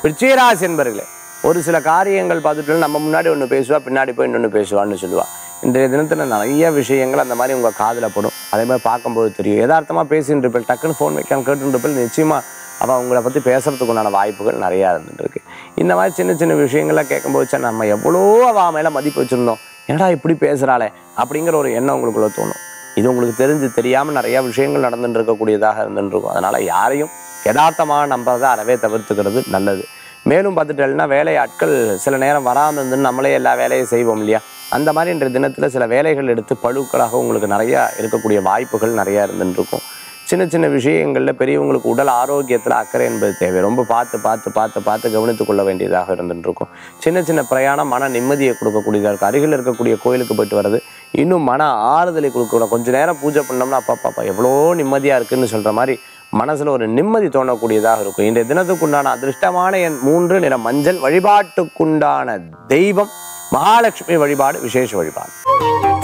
விருச்சிகராசி என்பர்களே ஒரு சில காரியங்கள் பார்த்துட்டு நம்ம முன்னாடி ஒன்று பேசுவா பின்னாடி போய் இன்னொன்று பேசுவான்னு சொல்லுவா இன்றைய தினத்தில் நிறைய விஷயங்கள் அந்த மாதிரி உங்கள் காதில் படும் அதே மாதிரி பார்க்கும்போது தெரியும் யதார்த்தமாக பேசின்னு இருப்பேன் டக்குன்னு ஃபோன் வைக்காம கேட்டுட்டு இருப்பேன் நிச்சயமாக அவள் உங்களை பற்றி பேசுறதுக்கு உண்டான வாய்ப்புகள் நிறையா இருந்துட்டு இருக்கு இந்த மாதிரி சின்ன சின்ன விஷயங்கள்லாம் கேட்கும்போது சே நம்ம எவ்வளோ அவள் மேலே மதிப்பு வச்சுருந்தோம் என்னடா இப்படி பேசுகிறாளே அப்படிங்கிற ஒரு எண்ணம் உங்களுக்குள்ள தோணும் இது உங்களுக்கு தெரிஞ்சு தெரியாமல் நிறைய விஷயங்கள் நடந்துட்டு இருக்கக்கூடியதாக இருந்துட்டு இருக்கும் அதனால் யாரையும் யதார்த்தமாக நம்புறதை அறவே தவிர்த்துக்கிறது நல்லது மேலும் பார்த்துட்டேன்னா வேலையாட்கள் சில நேரம் வராமல் இருந்து நம்மளே எல்லா வேலையும் செய்வோம் இல்லையா அந்த மாதிரி இன்றைய தினத்தில் சில வேலைகள் எடுத்து பழுக்களாக உங்களுக்கு நிறையா இருக்கக்கூடிய வாய்ப்புகள் நிறையா இருந்துட்டு இருக்கும் சின்ன சின்ன விஷயங்களில் பெரியவங்களுக்கு உடல் ஆரோக்கியத்தில் அக்கறை என்பது தேவை ரொம்ப பார்த்து பார்த்து பார்த்து பார்த்து கவனித்துக் கொள்ள வேண்டியதாக இருந்துட்டு இருக்கும் சின்ன சின்ன பிரயாணம் மன நிம்மதியை கொடுக்கக்கூடியதாக இருக்கும் அருகில் இருக்கக்கூடிய கோயிலுக்கு போயிட்டு வர்றது இன்னும் மன ஆறுதலை கொடுக்கணும் கொஞ்ச நேரம் பூஜை பண்ணோம்னா அப்பா பாப்பா எவ்வளோ நிம்மதியாக இருக்குன்னு சொல்கிற மாதிரி மனசில் ஒரு நிம்மதி தோணக்கூடியதாக இருக்கும் இன்றைய தினத்துக்குண்டான அதிர்ஷ்டமான என் மூன்று நிற மஞ்சள் வழிபாட்டுக்குண்டான தெய்வம் மகாலட்சுமி வழிபாடு விசேஷ வழிபாடு